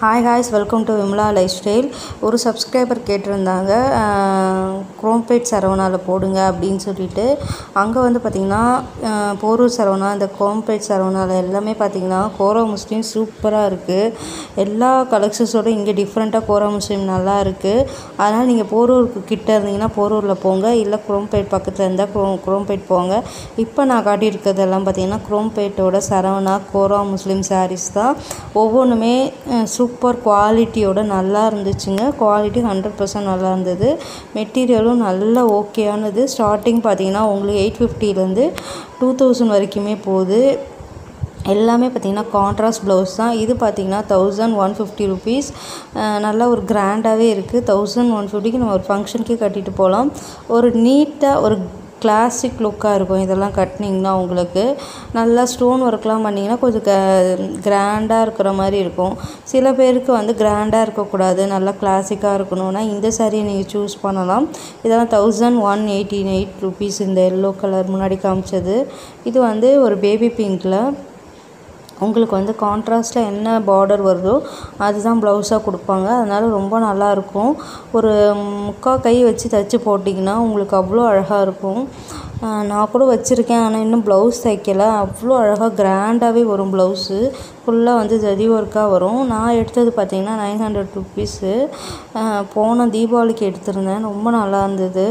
hi guys welcome to Vimala lifestyle ஒரு subscriber கேட்டிருந்தாங்க குரோம்பேட் சரவணாவில் போடுங்க அப்படின்னு சொல்லிட்டு அங்கே வந்து பார்த்திங்கன்னா போரூர் சரவணா இந்த குரோம்பேட் சரவணாவில் எல்லாமே பார்த்திங்கன்னா கோரா முஸ்லீம் சூப்பராக இருக்குது எல்லா கலெக்ஷன்ஸோட இங்கே டிஃப்ரெண்ட்டாக கோரா முஸ்லீம் நல்லா இருக்குது அதனால் நீங்கள் போரூருக்கு கிட்ட இருந்தீங்கன்னா போரூரில் போங்க இல்லை குரோம்பேட் பக்கத்தில் இருந்தால் குரோ குரோம்பேட் போங்க இப்போ நான் காட்டியிருக்கிறதெல்லாம் பார்த்திங்கன்னா குரோம்பேட்டோட சரவணா கோரா முஸ்லீம் சாரீஸ் தான் ஒவ்வொன்றுமே சூப்பர் குவாலிட்டியோட நல்லா இருந்துச்சுங்க குவாலிட்டி ஹண்ட்ரட் பர்சன்ட் நல்லா இருந்தது மெட்டீரியலும் நல்ல ஓகேயானது ஸ்டார்டிங் பார்த்தீங்கன்னா உங்களுக்கு எயிட் ஃபிஃப்டிலேருந்து டூ தௌசண்ட் வரைக்குமே போகுது எல்லாமே பார்த்திங்கன்னா கான்ட்ராஸ்ட் ப்ளவுஸ் தான் இது பார்த்திங்கன்னா தௌசண்ட் ஒன் ஃபிஃப்டி ருபீஸ் நல்லா ஒரு கிராண்டாகவே இருக்குது தௌசண்ட் ஒன் ஃபிஃப்டிக்கு நம்ம ஒரு ஃபங்க்ஷனுக்கே கட்டிட்டு போகலாம் ஒரு நீட்டாக ஒரு கிளாசிக் லுக்காக இருக்கும் இதெல்லாம் கட்டினீங்கன்னா உங்களுக்கு நல்லா ஸ்டோன் ஒர்க்லாம் பண்ணிங்கன்னா கொஞ்சம் க கிராண்டாக இருக்கிற மாதிரி இருக்கும் சில பேருக்கு வந்து கிராண்டாக இருக்கக்கூடாது நல்லா கிளாசிக்காக இருக்கணும்னா இந்த சாரியை நீங்கள் சூஸ் பண்ணலாம் இதெல்லாம் thousand one eighty eight rupees இந்த எல்லோ கலர் முன்னாடி காமிச்சது இது வந்து ஒரு பேபி பிங்க்கில் உங்களுக்கு வந்து கான்ட்ராஸ்ட்டில் என்ன பார்டர் வருதோ அதுதான் ப்ளவுஸாக கொடுப்பாங்க அதனால் ரொம்ப நல்லாயிருக்கும் ஒரு முக்கால் கை வச்சு தைச்சி போட்டிங்கன்னா உங்களுக்கு அவ்வளோ அழகாக இருக்கும் நான் கூட வச்சுருக்கேன் ஆனால் இன்னும் ப்ளவுஸ் தைக்கலை அவ்வளோ அழகாக கிராண்டாகவே வரும் ப்ளவுஸு ஃபுல்லாக வந்து ஜதி ஒர்க்காக வரும் நான் எடுத்தது பார்த்திங்கன்னா நைன் ஹண்ட்ரட் ருப்பீஸு போன தீபாவளிக்கு எடுத்திருந்தேன் ரொம்ப நல்லா இருந்தது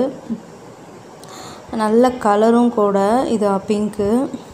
நல்ல கலரும் கூட இது பிங்க்கு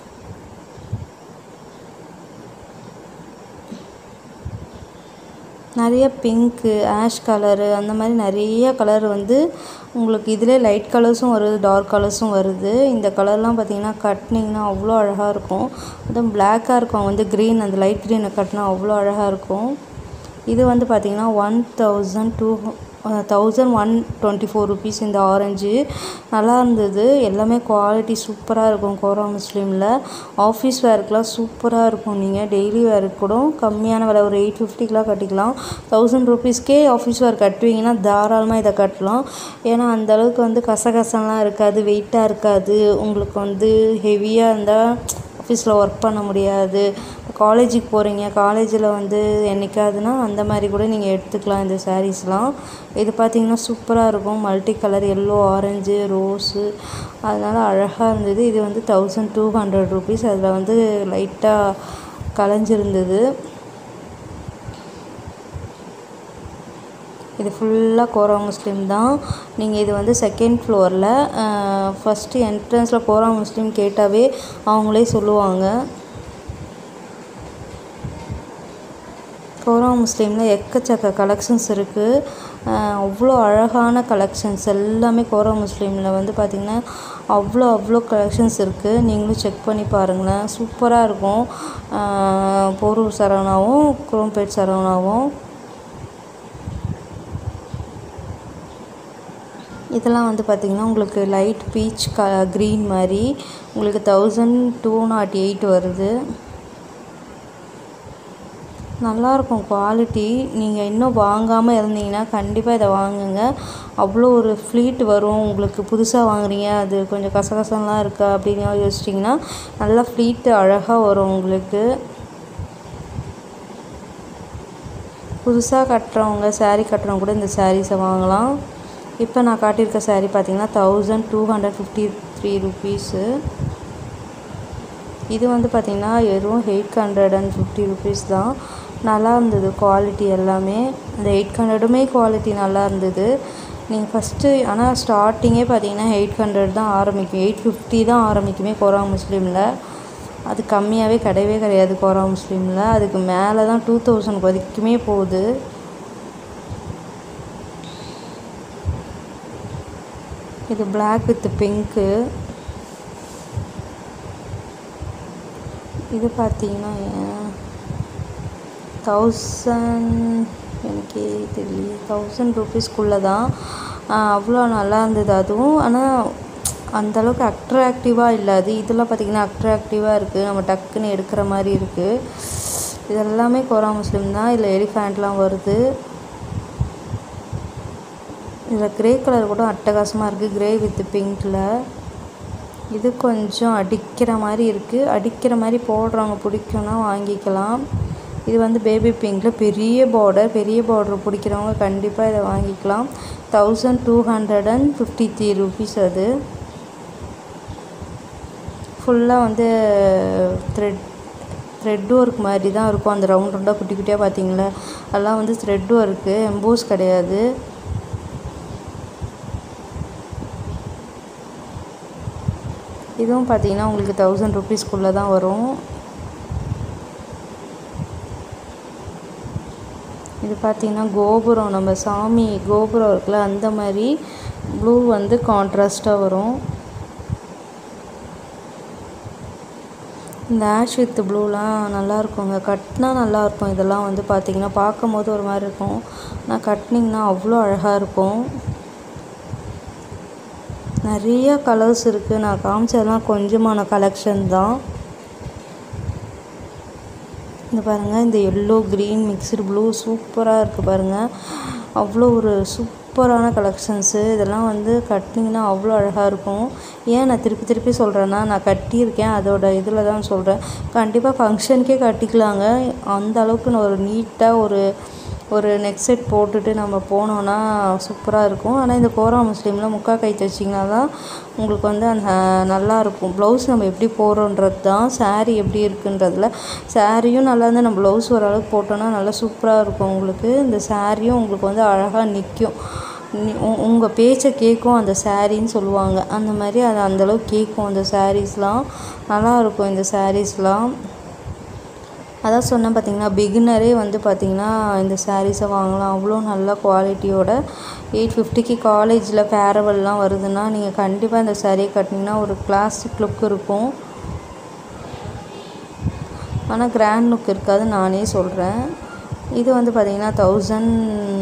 நிறைய பிங்க்கு ஆஷ் கலரு அந்த மாதிரி நிறைய கலர் வந்து உங்களுக்கு இதிலே லைட் கலர்ஸும் வருது டார்க் கலர்ஸும் வருது இந்த கலர்லாம் பார்த்தீங்கன்னா கட்டினீங்கன்னா அவ்வளோ அழகாக இருக்கும் அதுவும் பிளாக்காக இருக்கும் வந்து க்ரீன் அந்த லைட் க்ரீனை கட்டினா அவ்வளோ அழகாக இருக்கும் இது வந்து பார்த்திங்கன்னா one thousand two thousand one twenty four rupees இந்த ஆரஞ்சு நல்லா இருந்தது எல்லாமே குவாலிட்டி சூப்பராக இருக்கும் கோரா முஸ்லீமில் ஆஃபீஸ் வேர்க்கெலாம் சூப்பராக இருக்கும் நீங்கள் டெய்லி வேருக்கு கூட கம்மியான விலை ஒரு எயிட் ஃபிஃப்டிக்கெலாம் கட்டிக்கலாம் தௌசண்ட் ருபீஸ்க்கே ஆஃபீஸ் வேர் கட்டுவீங்கன்னா தாராளமாக இதை கட்டலாம் ஏன்னா அந்தளவுக்கு வந்து கசகசம்லாம் இருக்காது வெயிட்டாக இருக்காது உங்களுக்கு வந்து ஹெவியாக இருந்தால் ஆஃபீஸில் ஒர்க் பண்ண முடியாது காலேஜுக்கு போகிறீங்க காலேஜில் வந்து என்றைக்காதுன்னா அந்த மாதிரி கூட நீங்கள் எடுத்துக்கலாம் இந்த சாரீஸ்லாம் இது பார்த்திங்கன்னா சூப்பராக இருக்கும் multi colour yellow orange rose அதனால் அழகாக இருந்தது இது வந்து தௌசண்ட் டூ ஹண்ட்ரட் ருபீஸ் அதில் வந்து லைட்டாக கலைஞ்சிருந்தது இது ஃபுல்லாக கோரா முஸ்லீம் தான் நீங்கள் இது வந்து செகண்ட் ஃப்ளோரில் ஃபஸ்ட்டு என்ட்ரன்ஸில் கோரா முஸ்லீம் கேட்டாவே அவங்களே சொல்லுவாங்க கோரா முஸ்லீமில் எக்கச்சக்க கலெக்ஷன்ஸ் இருக்குது அவ்வளோ அழகான கலெக்ஷன்ஸ் எல்லாமே கோரா முஸ்லீமில் வந்து பார்த்திங்கன்னா அவ்வளோ அவ்வளோ கலெக்ஷன்ஸ் இருக்குது நீங்களும் செக் பண்ணி பாருங்களேன் சூப்பராக இருக்கும் போரூர் சரவணாவும் குரோம்பேட் சரவணாவும் இதெல்லாம் வந்து பார்த்திங்கன்னா உங்களுக்கு லைட் பீச் க க்ரீன் மாதிரி உங்களுக்கு தௌசண்ட் டூ நாட் எயிட் வருது நல்லாயிருக்கும் குவாலிட்டி நீங்கள் இன்னும் வாங்காமல் இருந்தீங்கன்னா கண்டிப்பாக இதை வாங்குங்க அவ்வளோ ஒரு ஃப்ளீட் வரும் உங்களுக்கு புதுசாக வாங்குறீங்க அது கொஞ்சம் கசகசம்லாம் இருக்கா அப்படின்னு யோசிச்சிங்கன்னா நல்லா ஃப்ளீட்டு அழகாக வரும் உங்களுக்கு புதுசாக கட்டுறவங்க சேரீ கட்டுறவங்க கூட இந்த சாரீஸை வாங்கலாம் இப்போ நான் காட்டியிருக்க சாரீ பார்த்தீங்கன்னா thousand two hundred fifty three rupees இது வந்து பார்த்திங்கன்னா வெறும் eight hundred and fifty rupees தான் நல்லா இருந்தது குவாலிட்டி எல்லாமே இந்த எயிட் ஹண்ட்ரடுமே குவாலிட்டி நல்லா இருந்தது நீங்கள் ஃபஸ்ட்டு ஆனால் ஸ்டார்டிங்கே பார்த்தீங்கன்னா எயிட் ஹண்ட்ரட் தான் ஆரம்பிக்கும் எயிட் ஃபிஃப்டி தான் ஆரம்பிக்குமே கோரா முஸ்லீமில் அது கம்மியாகவே கிடையவே கிடையாது கோரா முஸ்லீமில் அதுக்கு மேலே தான் டூ தௌசண்ட் வரைக்குமே போகுது இது பிளாக் வித் பிங்க்கு இது பார்த்தீங்கன்னா தௌசண்ட் எனக்கு தெரியல தௌசண்ட் ருபீஸ்க்குள்ளே தான் அவ்வளோ நல்லா இருந்தது அதுவும் ஆனால் அந்தளவுக்கு அட்ராக்டிவாக இல்லை அது இதெல்லாம் பார்த்திங்கன்னா அட்ராக்டிவாக இருக்குது நம்ம டக்குன்னு எடுக்கிற மாதிரி இருக்குது இதெல்லாமே கோரா முஸ்லீம் தான் இதில் எலிஃபேண்ட்லாம் வருது இதில் க்ரே கலர் கூட அட்டகாசமாக இருக்குது க்ரே வித் பிங்க்கில் இது கொஞ்சம் அடிக்கிற மாதிரி இருக்குது அடிக்கிற மாதிரி போடுறவங்க பிடிக்கும்னா வாங்கிக்கலாம் இது வந்து பேபி பிங்கில் பெரிய பார்டர் பெரிய பார்டர் பிடிக்கிறவங்க கண்டிப்பாக இதை வாங்கிக்கலாம் thousand two hundred and fifty three rupees அது ஃபுல்லாக வந்து த்ரெட் த்ரெட் ஒர்க் மாதிரி தான் இருக்கும் அந்த ரவுண்ட் ரவுண்டாக குட்டி குட்டியாக பார்த்தீங்களா அதெல்லாம் வந்து த்ரெட் ஒர்க்கு எம்போஸ் கிடையாது இதுவும் பார்த்தீங்கன்னா உங்களுக்கு தௌசண்ட் ருபீஸ்க்குள்ளே தான் வரும் இது பார்த்தீங்கன்னா கோபுரம் நம்ம சாமி கோபுரம் இருக்குல்ல அந்த மாதிரி ப்ளூ வந்து கான்ட்ராஸ்ட்டாக வரும் இந்த ஆஷ் வித் ப்ளூலாம் நல்லா இருக்குங்க கட்டினா நல்லா இருக்கும் இதெல்லாம் வந்து பார்த்தீங்கன்னா பார்க்கும் போது ஒரு மாதிரி இருக்கும் ஆனால் கட்டினிங்கன்னா அவ்வளோ அழகாக இருக்கும் நிறைய கலர்ஸ் இருக்குது நான் காமிச்சதெல்லாம் கொஞ்சமான கலெக்ஷன் தான் இந்த பாருங்கள் இந்த எல்லோ க்ரீன் மிக்சடு ப்ளூ சூப்பராக இருக்குது பாருங்கள் அவ்வளோ ஒரு சூப்பரான கலெக்ஷன்ஸு இதெல்லாம் வந்து கட்டினீங்கன்னா அவ்வளோ அழகாக இருக்கும் ஏன் நான் திருப்பி திருப்பி சொல்கிறேன்னா நான் கட்டியிருக்கேன் அதோட இதில் தான் சொல்கிறேன் கண்டிப்பாக ஃபங்க்ஷனுக்கே கட்டிக்கலாங்க அந்த அளவுக்கு நான் ஒரு நீட்டாக ஒரு ஒரு நெக் செட் போட்டுட்டு நம்ம போனோன்னா சூப்பராக இருக்கும் ஆனால் இந்த கோரா முஸ்லீமில் முக்கா கை தைச்சிங்கன்னா தான் உங்களுக்கு வந்து அந்த நல்லாயிருக்கும் ப்ளவுஸ் நம்ம எப்படி போடுறோன்றது தான் saree எப்படி இருக்குன்றதுல சாரியும் நல்லா இருந்து நம்ம ப்ளவுஸ் ஓரளவுக்கு போட்டோன்னா நல்லா சூப்பராக இருக்கும் உங்களுக்கு இந்த சாரியும் உங்களுக்கு வந்து அழகாக நிற்கும் உங்கள் பேச்சை கேட்கும் அந்த சாரின்னு சொல்லுவாங்க அந்த மாதிரி அது அந்தளவுக்கு கேட்கும் அந்த சாரீஸ்லாம் நல்லா இருக்கும் இந்த சாரீஸ்லாம் அதான் சொன்னேன் பார்த்தீங்கன்னா பிகினரே வந்து பார்த்தீங்கன்னா இந்த சாரீஸை வாங்கலாம் அவ்வளோ நல்ல குவாலிட்டியோட எயிட் ஃபிஃப்டிக்கு காலேஜில் ஃபேரவல்லாம் வருதுன்னா நீங்கள் கண்டிப்பாக இந்த சாரியை கட்டினீங்கன்னா ஒரு கிளாசிக் லுக் இருக்கும் ஆனால் கிராண்ட் லுக் இருக்காது நானே சொல்கிறேன் இது வந்து பார்த்தீங்கன்னா தௌசண்ட்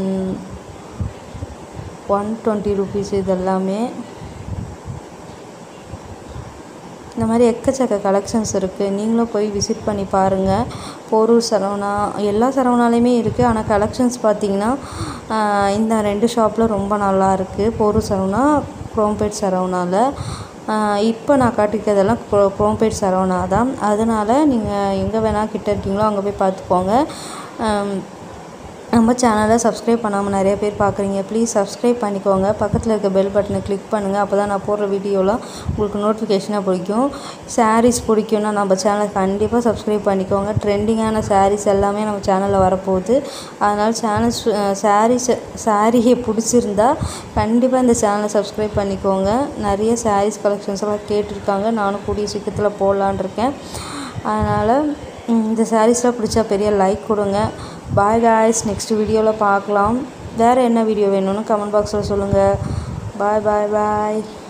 ஒன் டுவெண்ட்டி ருபீஸ் இது எல்லாமே இந்த மாதிரி எக்கச்சக்க கலெக்ஷன்ஸ் இருக்குது நீங்களும் போய் விசிட் பண்ணி பாருங்கள் போரூர் சரவணா எல்லா சரவணாலையுமே இருக்குது ஆனால் கலெக்ஷன்ஸ் பார்த்தீங்கன்னா இந்த ரெண்டு ஷாப்பில் ரொம்ப நல்லா இருக்குது போரூர் சரவணா குரோம்பேட் சரவணாவில் இப்போ நான் காட்டிக்கிறதெல்லாம் க்ரோ குரோம்பேட் சரவணா தான் அதனால் நீங்கள் எங்கே வேணால் கிட்ட இருக்கீங்களோ அங்கே போய் பார்த்துக்கோங்க நம்ம சேனலை சப்ஸ்கிரைப் பண்ணாமல் நிறைய பேர் பார்க்குறீங்க ப்ளீஸ் சப்ஸ்கிரைப் பண்ணிக்கோங்க பக்கத்தில் இருக்க பெல் பட்டனை கிளிக் பண்ணுங்கள் அப்போ தான் நான் போடுற வீடியோலாம் உங்களுக்கு நோட்டிஃபிகேஷனாக பிடிக்கும் சாரீஸ் பிடிக்கும்னா நம்ம சேனலை கண்டிப்பாக சப்ஸ்கிரைப் பண்ணிக்கோங்க ட்ரெண்டிங்கான சாரீஸ் எல்லாமே நம்ம சேனலில் வரப்போகுது அதனால் சேனல் சாரீஸ் சாரியை பிடிச்சிருந்தா கண்டிப்பாக இந்த சேனலை சப்ஸ்கிரைப் பண்ணிக்கோங்க நிறைய சாரீஸ் கலெக்ஷன்ஸ் எல்லாம் கேட்டிருக்காங்க நானும் கூடிய சீக்கிரத்தில் போடலான் இருக்கேன் அதனால் இந்த சாரீஸ்லாம் பிடிச்சா பெரிய லைக் கொடுங்க பாய் காய்ஸ் நெக்ஸ்ட் வீடியோவில் பார்க்கலாம் வேறு என்ன வீடியோ வேணும்னு கமெண்ட் பாக்ஸில் சொல்லுங்கள் பாய் பாய் பாய்